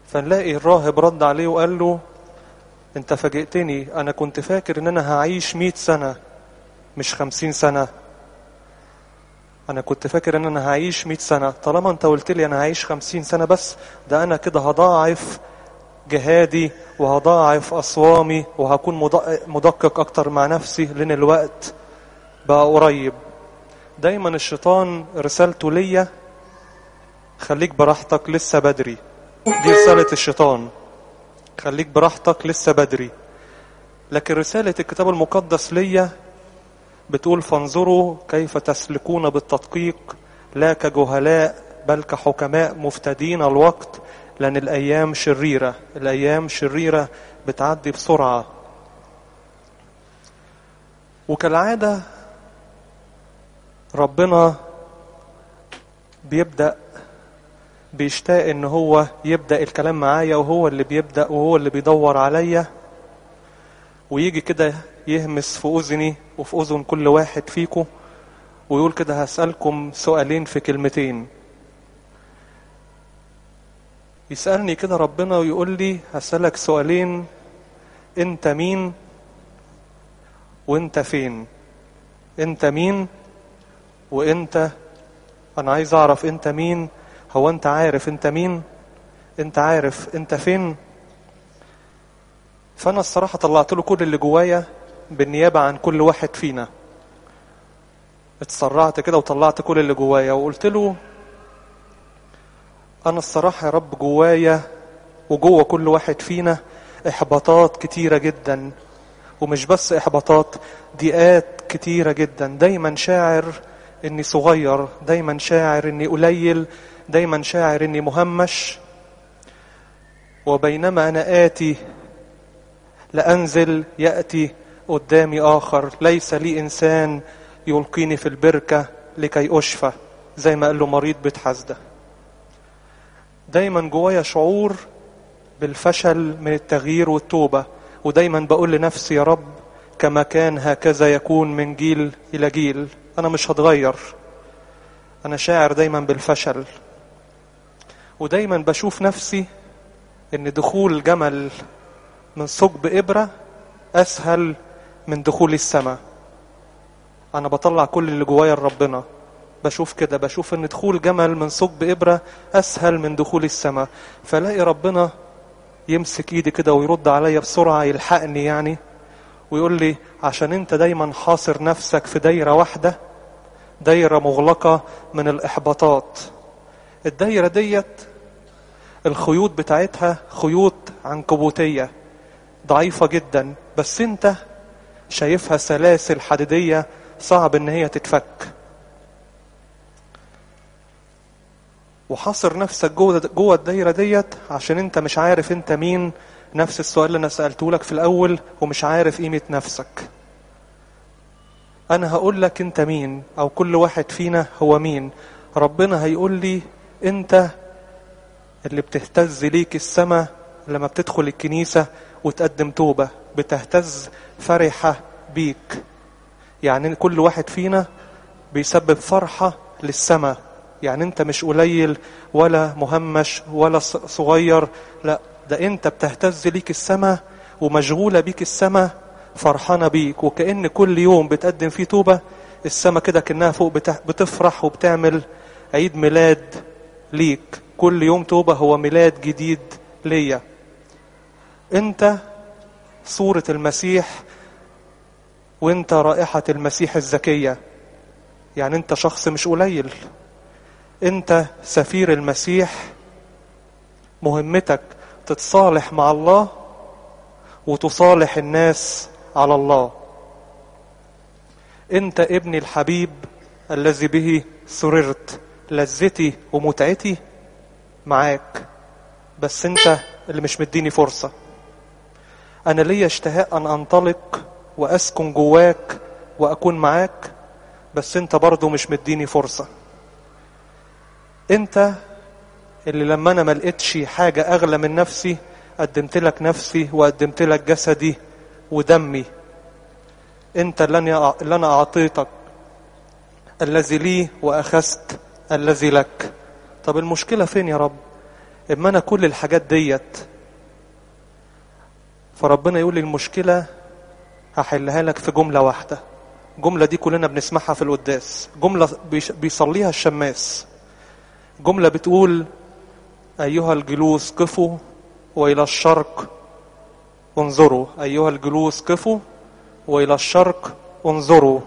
فنلاقي الراهب رد عليه وقال له انت فاجئتني انا كنت فاكر ان انا هعيش مئة سنة مش خمسين سنة انا كنت فاكر ان انا هعيش مئة سنة طالما انت قلت لي انا هعيش خمسين سنة بس ده انا كده هضاعف جهادي وهضاعف اصوامي وهكون مدقق اكتر مع نفسي لان الوقت بقى قريب دايما الشيطان رسالته ليا خليك براحتك لسه بدري دي رسالة الشيطان خليك براحتك لسه بدري لكن رسالة الكتاب المقدس ليا بتقول فانظروا كيف تسلكون بالتدقيق لا كجهلاء بل كحكماء مفتدين الوقت لأن الأيام شريرة الأيام شريرة بتعدي بسرعة وكالعادة ربنا بيبدأ بيشتاق ان هو يبدأ الكلام معايا وهو اللي بيبدأ وهو اللي بيدور عليا ويجي كده يهمس في أذني وفي أذن كل واحد فيكم ويقول كده هسألكم سؤالين في كلمتين يسألني كده ربنا ويقول لي هسألك سؤالين انت مين وانت فين انت مين وانت انا عايز اعرف انت مين هو انت عارف انت مين انت عارف انت فين فانا الصراحة طلعت له كل اللي جوايا بالنيابة عن كل واحد فينا اتسرعت كده وطلعت كل اللي جوايا وقلت له انا الصراحة يا رب جوايا وجوه كل واحد فينا احباطات كتيرة جدا ومش بس احباطات ضيقات كتيرة جدا دايما شاعر اني صغير دايما شاعر اني قليل دايما شاعر اني مهمش وبينما انا اتي لانزل ياتي قدامي اخر ليس لي انسان يلقيني في البركه لكي اشفى زي ما قال له مريض بيت حسده دايما جوايا شعور بالفشل من التغيير والتوبه ودايما بقول لنفسي يا رب كما كان هكذا يكون من جيل الى جيل انا مش هتغير انا شاعر دايما بالفشل ودايما بشوف نفسي ان دخول جمل من ثقب ابره اسهل من دخول السماء انا بطلع كل اللي جوايا لربنا بشوف كده بشوف ان دخول جمل من ثقب ابره اسهل من دخول السماء فلاقي ربنا يمسك ايدي كده ويرد عليا بسرعه يلحقني يعني ويقول لي عشان انت دايما حاصر نفسك في دايره واحده دايره مغلقه من الاحباطات الدايره ديت الخيوط بتاعتها خيوط عنكبوتيه ضعيفه جدا بس انت شايفها سلاسل حديديه صعب ان هي تتفك وحاصر نفسك جوه جوه الدايره ديت عشان انت مش عارف انت مين نفس السؤال اللي انا سالته لك في الاول ومش عارف قيمه نفسك انا هقول لك انت مين او كل واحد فينا هو مين ربنا هيقول لي انت اللي بتهتز ليك السماء لما بتدخل الكنيسه وتقدم توبه بتهتز فرحه بيك يعني كل واحد فينا بيسبب فرحه للسماء يعني انت مش قليل ولا مهمش ولا صغير لا ده انت بتهتز ليك السماء ومشغولة بيك السماء فرحانة بيك وكأن كل يوم بتقدم فيه توبة السماء كده كأنها فوق بتفرح وبتعمل عيد ميلاد ليك كل يوم توبة هو ميلاد جديد ليا انت صورة المسيح وانت رائحة المسيح الزكية يعني انت شخص مش قليل انت سفير المسيح مهمتك تتصالح مع الله وتصالح الناس على الله انت ابني الحبيب الذي به سررت لذتي ومتعتي معاك بس انت اللي مش مديني فرصة انا ليا اشتهاء ان انطلق واسكن جواك واكون معاك بس انت برضو مش مديني فرصة انت اللي لما انا ما لقيتش حاجة اغلى من نفسي قدمت لك نفسي وقدمت لك جسدي ودمي انت اللي انا اللي انا اعطيتك الذي لي واخذت الذي لك طب المشكلة فين يا رب اما انا كل الحاجات ديت فربنا يقول لي المشكله هحلها لك في جمله واحده الجمله دي كلنا بنسمعها في القداس جمله بيش- بيصليها الشماس جمله بتقول ايها الجلوس قفوا والى الشرق انظروا ايها الجلوس قفوا والى الشرق انظروا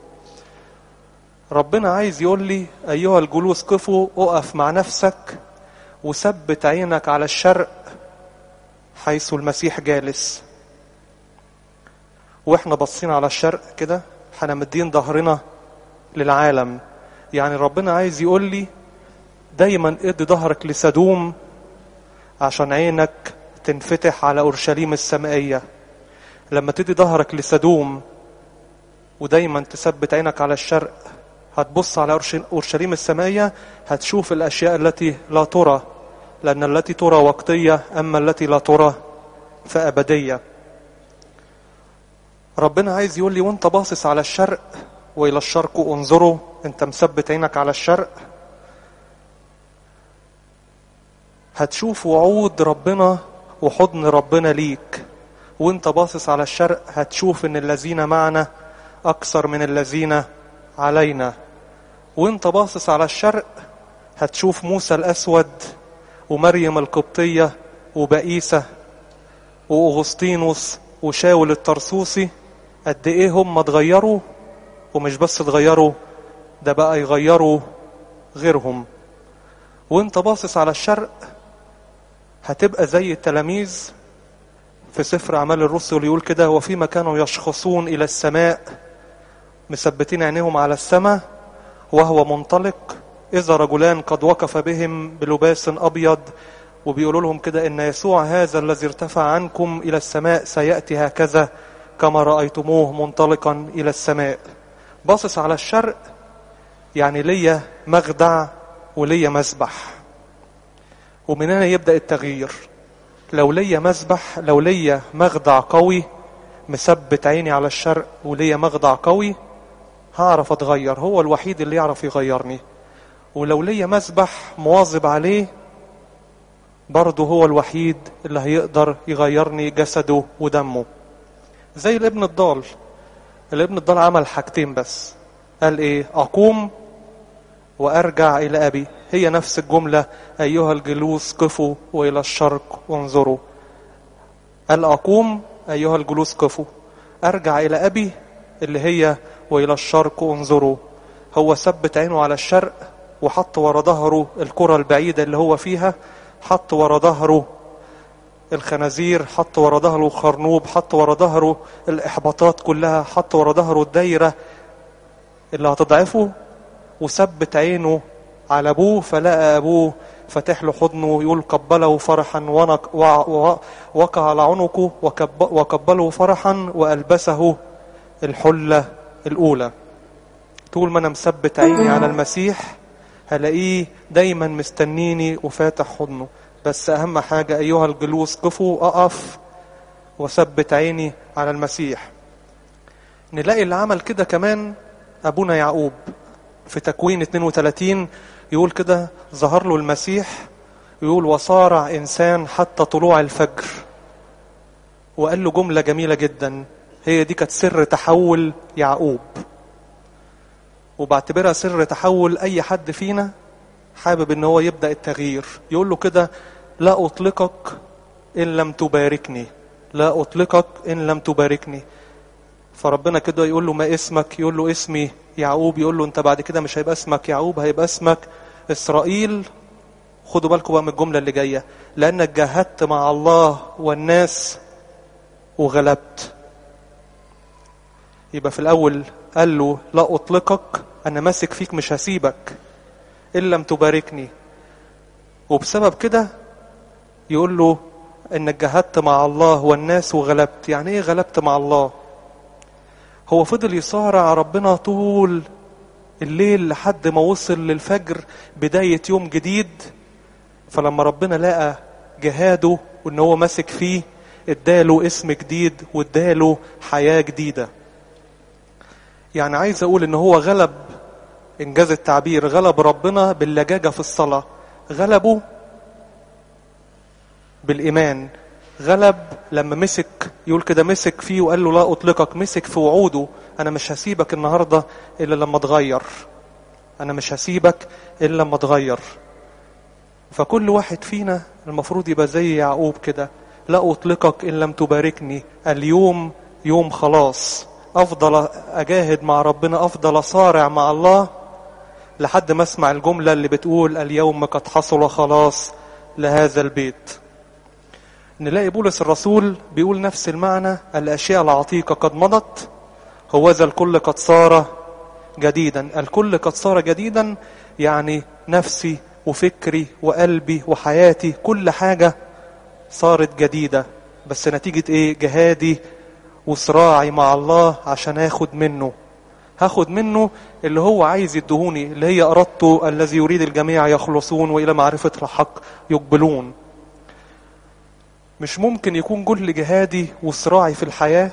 ربنا عايز يقول لي ايها الجلوس قفوا اقف مع نفسك وثبت عينك على الشرق حيث المسيح جالس واحنا باصين على الشرق كده احنا مدين ظهرنا للعالم يعني ربنا عايز يقول لي دايما ادي ظهرك لسدوم عشان عينك تنفتح على اورشليم السمائيه لما تدي ظهرك لسدوم ودايما تثبت عينك على الشرق هتبص على أورش- اورشليم السمائيه هتشوف الاشياء التي لا ترى لان التي ترى وقتيه اما التي لا ترى فابديه ربنا عايز يقول لي وانت باصص على الشرق والى الشرق انظروا انت مثبت عينك على الشرق هتشوف وعود ربنا وحضن ربنا ليك وانت باصص على الشرق هتشوف ان الذين معنا اكثر من الذين علينا وانت باصص على الشرق هتشوف موسى الاسود ومريم القبطيه وبئيسه واغسطينوس وشاول الترسوسي قد ايه هم اتغيروا ومش بس اتغيروا ده بقى يغيروا غيرهم وانت باصص على الشرق هتبقى زي التلاميذ في سفر اعمال الرسل يقول كده وفيما كانوا يشخصون الى السماء مثبتين عينيهم على السماء وهو منطلق اذا رجلان قد وقف بهم بلباس ابيض وبيقولوا لهم كده ان يسوع هذا الذي ارتفع عنكم الى السماء سياتي هكذا كما رايتموه منطلقا الى السماء باصص على الشرق يعني ليا مخدع وليا مسبح ومن هنا يبدا التغيير لو ليا مسبح لو ليا مخدع قوي مثبت عيني على الشرق وليا مخدع قوي هعرف اتغير هو الوحيد اللي يعرف يغيرني ولو ليا مسبح مواظب عليه برضه هو الوحيد اللي هيقدر يغيرني جسده ودمه زي الابن الضال الابن الضال عمل حاجتين بس قال ايه اقوم وارجع الى ابي هي نفس الجمله ايها الجلوس قفوا والى الشرق انظروا قال اقوم ايها الجلوس قفوا ارجع الى ابي اللي هي والى الشرق انظروا هو ثبت عينه على الشرق وحط ورا ظهره الكره البعيده اللي هو فيها حط ورا ظهره الخنازير حط ورا ظهره خرنوب حط ورا ظهره الاحباطات كلها حط ورا ظهره الدايره اللي هتضعفه وثبت عينه على ابوه فلقى ابوه فاتح له حضنه يقول قبله فرحا ونق وقع على عنقه وكب وقبله فرحا والبسه الحله الاولى طول ما انا مثبت عيني على المسيح هلاقيه دايما مستنيني وفاتح حضنه بس اهم حاجه ايها الجلوس قفوا اقف وثبت عيني على المسيح نلاقي اللي عمل كده كمان ابونا يعقوب في تكوين 32 يقول كده ظهر له المسيح يقول وصارع انسان حتى طلوع الفجر وقال له جمله جميله جدا هي دي كانت سر تحول يعقوب وبعتبرها سر تحول اي حد فينا حابب ان هو يبدا التغيير يقول له كده لا اطلقك ان لم تباركني لا اطلقك ان لم تباركني فربنا كده يقول له ما اسمك يقول له اسمي يعقوب يقول له انت بعد كده مش هيبقى اسمك يعقوب هيبقى اسمك اسرائيل خدوا بالكم بقى من الجمله اللي جايه لانك جاهدت مع الله والناس وغلبت يبقى في الاول قال له لا اطلقك انا ماسك فيك مش هسيبك ان لم تباركني وبسبب كده يقول له انك جاهدت مع الله والناس وغلبت يعني ايه غلبت مع الله هو فضل يصارع ربنا طول الليل لحد ما وصل للفجر بداية يوم جديد فلما ربنا لقى جهاده وان هو ماسك فيه اداله اسم جديد واداله حياة جديدة يعني عايز اقول ان هو غلب انجاز التعبير غلب ربنا باللجاجة في الصلاة غلبه بالإيمان غلب لما مسك يقول كده مسك فيه وقال له لا أطلقك مسك في وعوده أنا مش هسيبك النهاردة إلا لما تغير أنا مش هسيبك إلا لما تغير فكل واحد فينا المفروض يبقى زي يعقوب كده لا أطلقك إن لم تباركني اليوم يوم خلاص أفضل أجاهد مع ربنا أفضل أصارع مع الله لحد ما أسمع الجملة اللي بتقول اليوم قد حصل خلاص لهذا البيت نلاقي بولس الرسول بيقول نفس المعنى الأشياء العتيقة قد مضت هوذا الكل قد صار جديدا الكل قد صار جديدا يعني نفسي وفكري وقلبي وحياتي كل حاجة صارت جديدة بس نتيجة ايه جهادي وصراعي مع الله عشان اخد منه هاخد منه اللي هو عايز يدهوني اللي هي أردته الذي يريد الجميع يخلصون وإلى معرفة الحق يقبلون مش ممكن يكون كل جهادي وصراعي في الحياة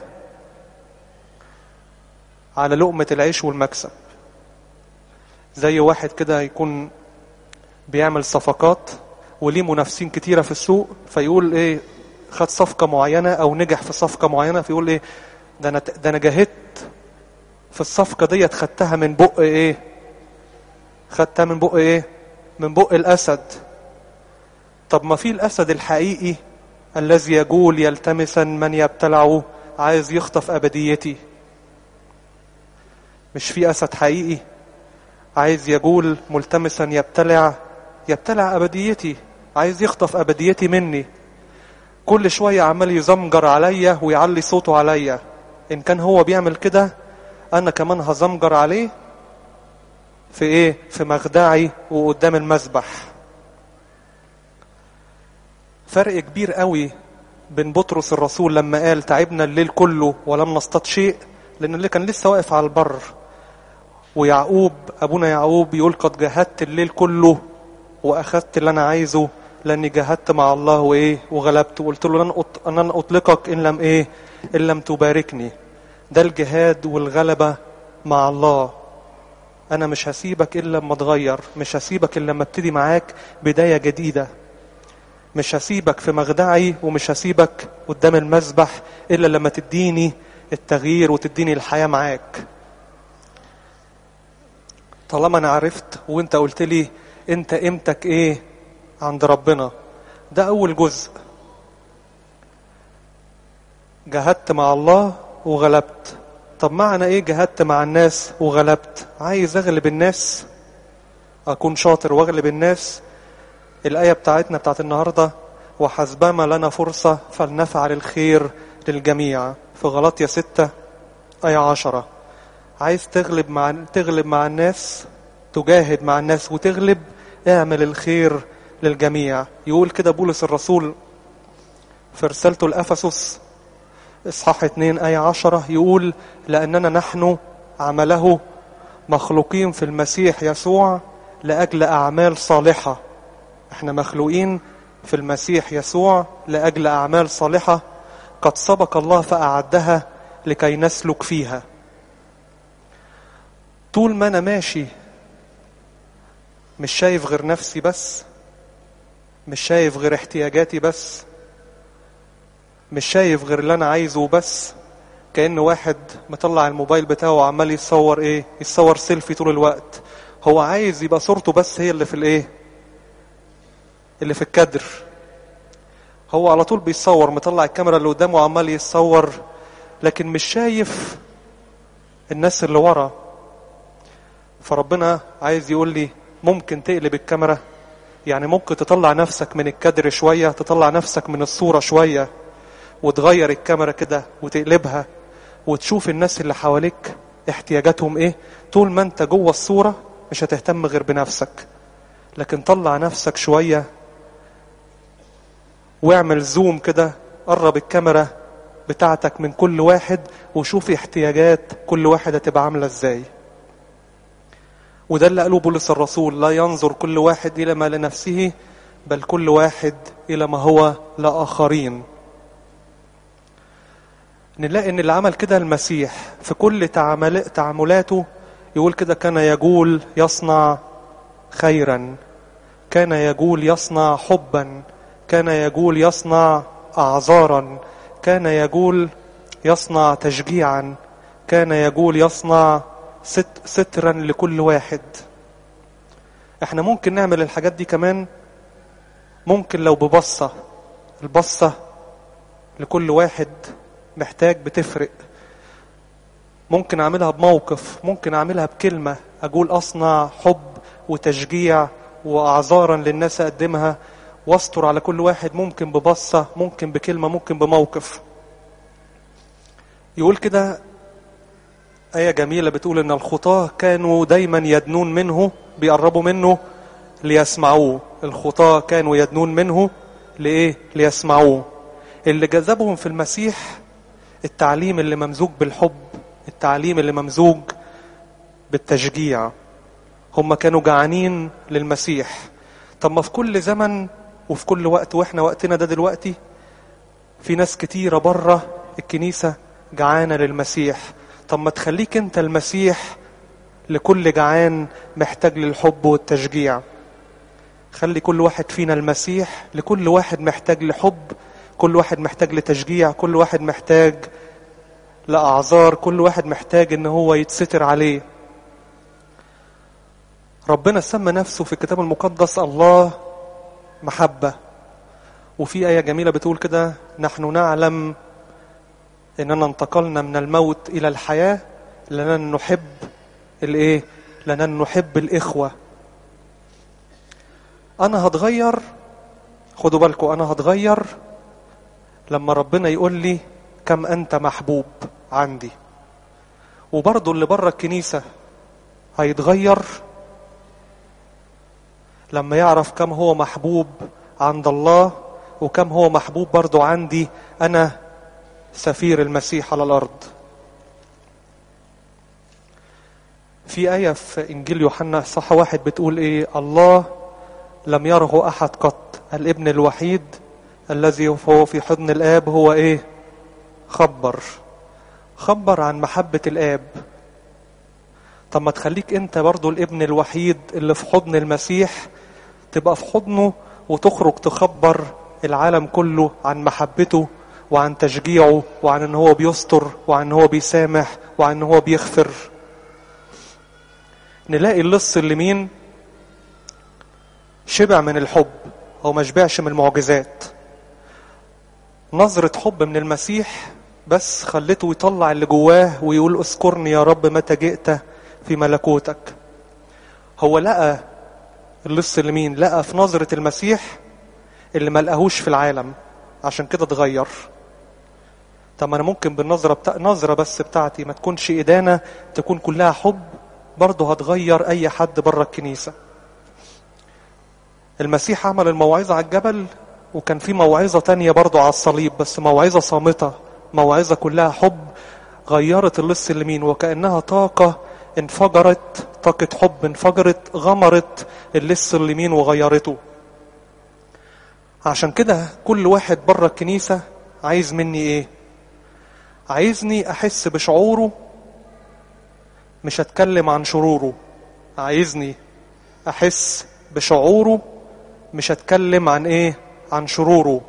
على لقمة العيش والمكسب زي واحد كده يكون بيعمل صفقات وليه منافسين كتيرة في السوق فيقول ايه خد صفقة معينة او نجح في صفقة معينة فيقول ايه ده انا ده انا جاهدت في الصفقة ديت خدتها من بق ايه خدتها من بق ايه من بق الاسد طب ما في الاسد الحقيقي الذي يجول يلتمسا من يبتلعه عايز يخطف ابديتي مش في اسد حقيقي عايز يجول ملتمسا يبتلع يبتلع ابديتي عايز يخطف ابديتي مني كل شويه عمال يزمجر عليا ويعلي صوته عليا ان كان هو بيعمل كده انا كمان هزمجر عليه في ايه في مخدعي وقدام المذبح فرق كبير قوي بين بطرس الرسول لما قال تعبنا الليل كله ولم نصطاد شيء لان اللي كان لسه واقف على البر ويعقوب ابونا يعقوب يقول قد جاهدت الليل كله واخذت اللي انا عايزه لاني جاهدت مع الله وايه وغلبت وقلت له لن أط... لن اطلقك ان لم ايه ان لم تباركني ده الجهاد والغلبه مع الله انا مش هسيبك الا لما اتغير مش هسيبك الا لما ابتدي معاك بدايه جديده مش هسيبك في مخدعي ومش هسيبك قدام المذبح الا لما تديني التغيير وتديني الحياه معاك طالما انا عرفت وانت قلت لي انت قيمتك ايه عند ربنا ده اول جزء جهدت مع الله وغلبت طب معنى ايه جهدت مع الناس وغلبت عايز اغلب الناس اكون شاطر واغلب الناس الايه بتاعتنا بتاعت النهارده وحسبما لنا فرصه فلنفعل الخير للجميع في غلطية ستة آية عشرة عايز تغلب مع تغلب مع الناس تجاهد مع الناس وتغلب اعمل الخير للجميع يقول كده بولس الرسول في رسالته لأفسس إصحاح 2 آية 10 يقول لأننا نحن عمله مخلوقين في المسيح يسوع لأجل أعمال صالحة احنا مخلوقين في المسيح يسوع لأجل أعمال صالحة قد سبق الله فأعدها لكي نسلك فيها طول ما أنا ماشي مش شايف غير نفسي بس مش شايف غير احتياجاتي بس مش شايف غير اللي انا عايزه بس كأن واحد مطلع الموبايل بتاعه وعمال يتصور ايه يتصور سيلفي طول الوقت هو عايز يبقى صورته بس هي اللي في الايه اللي في الكادر هو على طول بيتصور مطلع الكاميرا اللي قدامه وعمال يتصور لكن مش شايف الناس اللي ورا فربنا عايز يقول لي ممكن تقلب الكاميرا يعني ممكن تطلع نفسك من الكادر شوية تطلع نفسك من الصورة شوية وتغير الكاميرا كده وتقلبها وتشوف الناس اللي حواليك احتياجاتهم ايه طول ما انت جوه الصورة مش هتهتم غير بنفسك لكن طلع نفسك شوية واعمل زوم كده قرب الكاميرا بتاعتك من كل واحد وشوف احتياجات كل واحد هتبقى عاملة ازاي وده اللي قاله بولس الرسول لا ينظر كل واحد إلى ما لنفسه بل كل واحد إلى ما هو لآخرين نلاقي ان اللي عمل كده المسيح في كل تعامل تعاملاته يقول كده كان يقول يصنع خيرا كان يقول يصنع حبا كان يقول يصنع أعذارا كان يقول يصنع تشجيعا كان يقول يصنع ست سترا لكل واحد احنا ممكن نعمل الحاجات دي كمان ممكن لو ببصة البصة لكل واحد محتاج بتفرق ممكن اعملها بموقف ممكن اعملها بكلمة اقول اصنع حب وتشجيع واعذارا للناس اقدمها واستر على كل واحد ممكن ببصة ممكن بكلمة ممكن بموقف يقول كده آية جميلة بتقول إن الخطاة كانوا دايما يدنون منه بيقربوا منه ليسمعوه الخطاة كانوا يدنون منه لإيه؟ ليسمعوه اللي جذبهم في المسيح التعليم اللي ممزوج بالحب التعليم اللي ممزوج بالتشجيع هم كانوا جعانين للمسيح طب ما في كل زمن وفي كل وقت واحنا وقتنا ده دلوقتي في ناس كتيرة بره الكنيسة جعانة للمسيح طب ما تخليك انت المسيح لكل جعان محتاج للحب والتشجيع خلي كل واحد فينا المسيح لكل واحد محتاج لحب كل واحد محتاج لتشجيع كل واحد محتاج لأعذار كل واحد محتاج ان هو يتستر عليه ربنا سمى نفسه في الكتاب المقدس الله محبة وفي آية جميلة بتقول كده نحن نعلم إننا انتقلنا من الموت إلى الحياة لأننا نحب الإيه؟ لأننا نحب الإخوة أنا هتغير خدوا بالكم أنا هتغير لما ربنا يقول لي كم أنت محبوب عندي وبرضه اللي بره الكنيسة هيتغير لما يعرف كم هو محبوب عند الله وكم هو محبوب برضه عندي أنا سفير المسيح على الأرض في آية في إنجيل يوحنا صح واحد بتقول إيه الله لم يره أحد قط الابن الوحيد الذي هو في حضن الآب هو إيه خبر خبر عن محبة الآب طب ما تخليك أنت برضو الابن الوحيد اللي في حضن المسيح تبقى في حضنه وتخرج تخبر العالم كله عن محبته وعن تشجيعه وعن ان هو بيستر وعن ان هو بيسامح وعن ان هو بيغفر نلاقي اللص اللي مين شبع من الحب هو ما شبعش من المعجزات نظرة حب من المسيح بس خلته يطلع اللي جواه ويقول اذكرني يا رب متى جئت في ملكوتك هو لقى اللص اللي مين لقى في نظرة المسيح اللي ما لقاهوش في العالم عشان كده اتغير طب انا ممكن بالنظره بتا... نظره بس بتاعتي ما تكونش ادانه تكون كلها حب برضه هتغير اي حد بره الكنيسه المسيح عمل الموعظه على الجبل وكان في موعظه تانية برضه على الصليب بس موعظه صامته موعظه كلها حب غيرت اللص اليمين وكانها طاقه انفجرت طاقه حب انفجرت غمرت اللص اليمين وغيرته عشان كده كل واحد بره الكنيسه عايز مني ايه عايزني احس بشعوره مش هتكلم عن شروره عايزني احس بشعوره مش هتكلم عن ايه عن شروره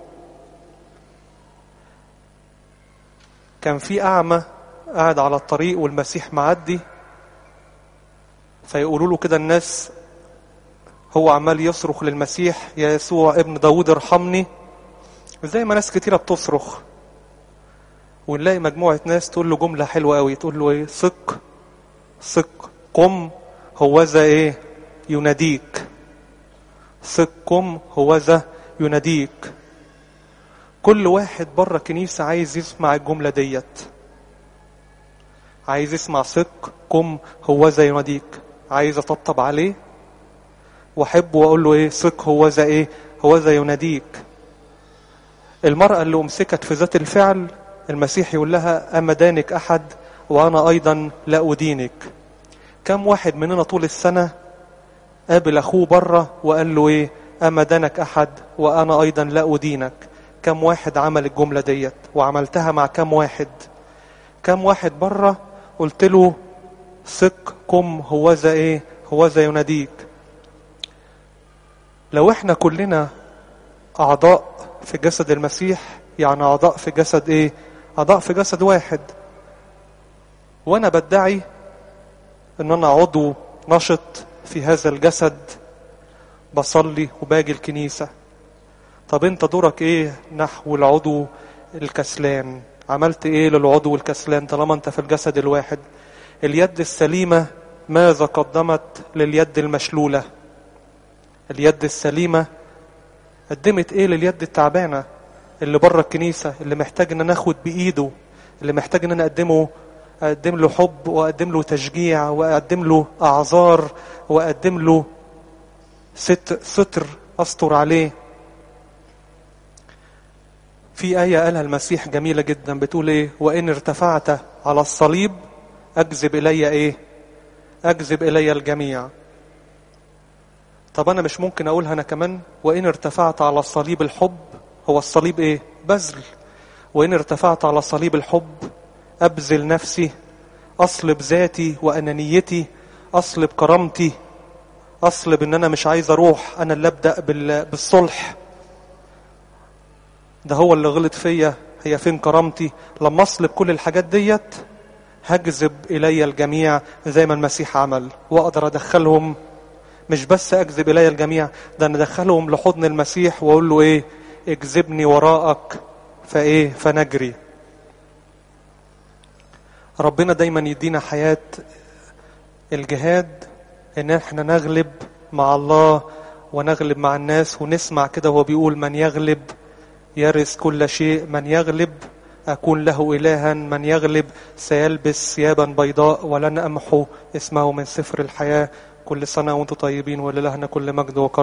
كان في اعمى قاعد على الطريق والمسيح معدي فيقولوا له كده الناس هو عمال يصرخ للمسيح يا يسوع ابن داود ارحمني زي ما ناس كتيرة بتصرخ ونلاقي مجموعة ناس تقول له جملة حلوة قوي تقول له ايه ثق ثق قم هوذا ايه يناديك ثق قم هوذا يناديك كل واحد بره الكنيسة عايز يسمع الجملة ديت عايز يسمع ثق قم هوذا يناديك عايز اطبطب عليه واحبه واقول له ايه ثق هوذا ايه هوذا يناديك المرأة اللي أمسكت في ذات الفعل المسيح يقول لها أما دانك أحد وأنا أيضا لا أدينك كم واحد مننا طول السنة قابل أخوه بره وقال له إيه أما دانك أحد وأنا أيضا لا أدينك كم واحد عمل الجملة ديت وعملتها مع كم واحد كم واحد بره قلت له ثق قم هوذا إيه هوذا يناديك لو احنا كلنا أعضاء في جسد المسيح يعني أعضاء في جسد إيه؟ أعضاء في جسد واحد وأنا بدعي إن أنا عضو نشط في هذا الجسد بصلي وباجي الكنيسة طب أنت دورك إيه نحو العضو الكسلان عملت إيه للعضو الكسلان طالما أنت في الجسد الواحد اليد السليمة ماذا قدمت لليد المشلولة اليد السليمة قدمت ايه لليد التعبانة اللي بره الكنيسة اللي محتاج ان انا اخد بايده اللي محتاج ان انا اقدمه اقدم له حب واقدم له تشجيع واقدم له اعذار واقدم له ست ستر استر عليه في آية قالها المسيح جميلة جدا بتقول ايه وإن ارتفعت على الصليب أجذب إلي ايه أجذب إلي الجميع طب أنا مش ممكن أقولها أنا كمان وإن ارتفعت على الصليب الحب هو الصليب إيه بذل وإن ارتفعت على صليب الحب أبذل نفسي أصلب ذاتي وأنانيتي أصلب كرامتي أصلب إن أنا مش عايز أروح أنا اللي أبدأ بالصلح ده هو اللي غلط فيا هي فين كرامتي لما أصلب كل الحاجات ديت هجذب إلي الجميع زي ما المسيح عمل وأقدر أدخلهم مش بس أجذب إلي الجميع ده أنا أدخلهم لحضن المسيح وأقول له إيه اجذبني وراءك فإيه فنجري ربنا دايما يدينا حياة الجهاد إن احنا نغلب مع الله ونغلب مع الناس ونسمع كده وهو بيقول من يغلب يرث كل شيء من يغلب أكون له إلها من يغلب سيلبس ثيابا بيضاء ولن أمحو اسمه من سفر الحياة كل سنة وانتم طيبين وللهنا كل مجد وكرم